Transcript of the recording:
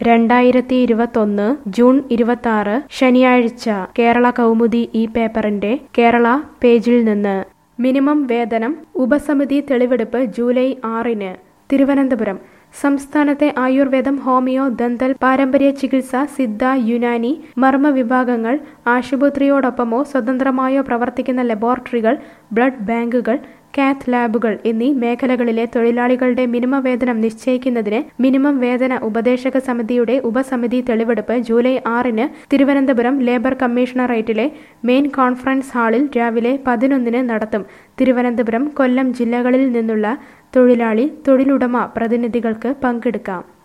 രണ്ടായിരത്തി ഇരുപത്തൊന്ന് ജൂൺ ഇരുപത്തി ശനിയാഴ്ച കേരള കൗമുദി ഈ പേപ്പറിന്റെ കേരള പേജിൽ നിന്ന് മിനിമം വേതനം ഉപസമിതി തെളിവെടുപ്പ് ജൂലൈ ആറിന് തിരുവനന്തപുരം സംസ്ഥാനത്തെ ആയുർവേദം ഹോമിയോ ദന്തൽ പാരമ്പര്യ ചികിത്സ സിദ്ധ യുനാനി മർമ്മ വിഭാഗങ്ങൾ ആശുപത്രിയോടൊപ്പമോ സ്വതന്ത്രമായോ പ്രവർത്തിക്കുന്ന ലബോറട്ടറികൾ ബ്ലഡ് ബാങ്കുകൾ കാത്ത് ലാബുകൾ എന്നീ മേഖലകളിലെ തൊഴിലാളികളുടെ മിനിമം വേതനം നിശ്ചയിക്കുന്നതിന് മിനിമം വേതന ഉപദേശക സമിതിയുടെ ഉപസമിതി തെളിവെടുപ്പ് ജൂലൈ ആറിന് തിരുവനന്തപുരം ലേബർ കമ്മീഷണറേറ്റിലെ മെയിൻ കോൺഫറൻസ് ഹാളിൽ രാവിലെ പതിനൊന്നിന് നടത്തും തിരുവനന്തപുരം കൊല്ലം ജില്ലകളിൽ നിന്നുള്ള തൊഴിലാളി തൊഴിലുടമ പ്രതിനിധികൾക്ക് പങ്കെടുക്കാം